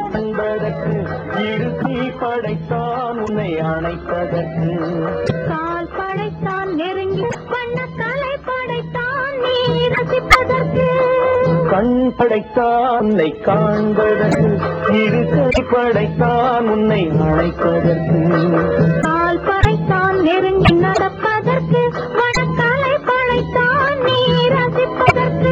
என்பதற்கு இருத்தி படைத்தான் உன்னை அணைப்பதற்கு கால் படைத்தான் நெருங்கி வண்ண கலை படைத்தான் நீ ரசிப்பதற்கு கண் படைத்தான் உன்னை காண்பதற்கு இருக்கை படைத்தான் உன்னை அழைப்பதற்கு கால் படைத்தான் நெருங்கி நடப்பதற்கு வடக்கலை படைத்தான் நீ ரசிப்பதற்கு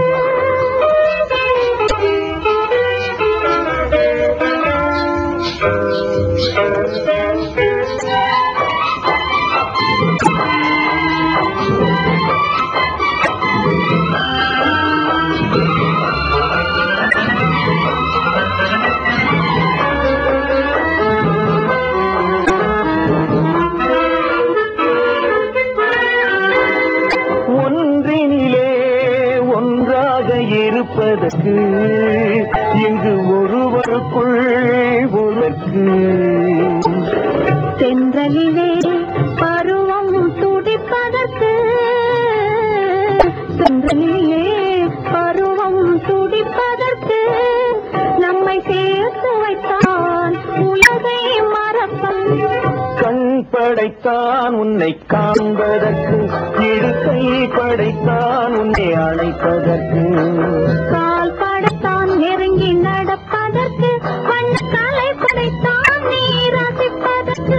ஒன்றினிலே ஒன்றாக இருப்பதற்கு இங்கு ஒருவருக்குள் ஒருவருக்கு தென்றலிலே பருவம் துடிப்பதற்கு தென்றலிலே பருவம் துடிப்பதற்கு நம்மை சேர்த்து வைத்தான் உலகை மறப்பன் கண் படைத்தான் உன்னை காண்பதற்கு இருக்கை படைத்தான் உன்னை அழைப்பதற்கு கால் படைத்தான் நெருங்கி நடப்பதற்கு வண்ண கலை படைத்தான் நீ ரசிப்பதற்கு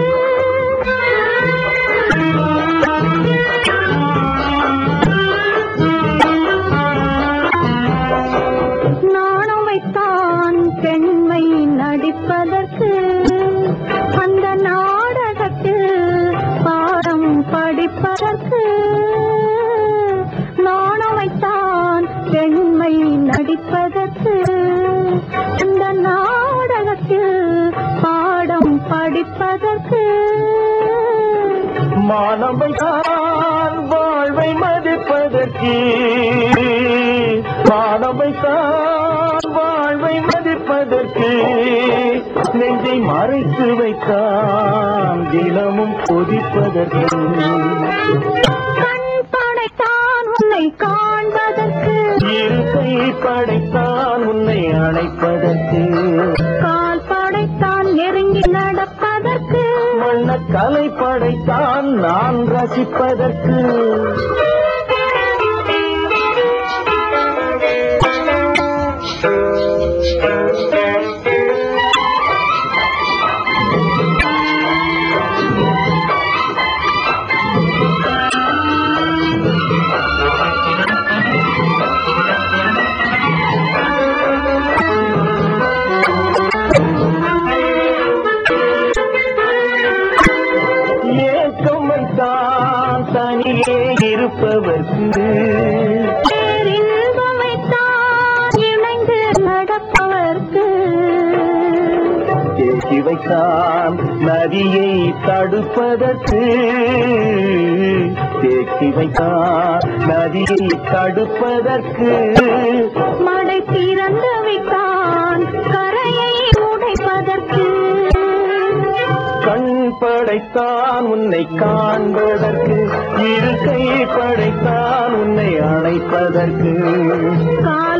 நாணம் வைத்தான் பெண்மை நடிப்பதற்கு அந்த நாடகத்தில் பாடம் படிப்பதற்கு நாணம் வைத்தான் பெண்மை நடிப்பதற்கு அந்த நாடகத்தில் பாடம் படிப்பதற்கு மாணவைதான் வாழ்வை மதிப்பதற்கு மாணவைதான் வாழ்வை மதிப்பதற்கு நெஞ்சை மறைத்து வைத்தான் தினமும் கொதிப்பதற்கு கண் படைத்தான் உன்னை காண்பதற்கு இருக்கை படைத்தான் உன்னை அழைப்பதற்கு கால் படைத்தான் நெருங்கி நடப்பதற்கு வண்ண கலை படைத்தான் நான் ரசிப்பதற்கு ஏக்கம் வைத்தான் தனியே இருப்பவர்க்கு பேரின்பம் வைத்தான் இணைந்து நடப்பவர்க்கு தேக்கி வைத்தான் நதியை தடுப்பதற்கு தேக்கி வைத்தான் நதியை தடுப்பதற்கு மடை திறந்து வைத்தான் கரையை உடைப்பதற்கு கண் படைத்தான் உன்னை காண்பதற்கு இருக்கை படைத்தான் உன்னை அணைப்பதற்கு கால்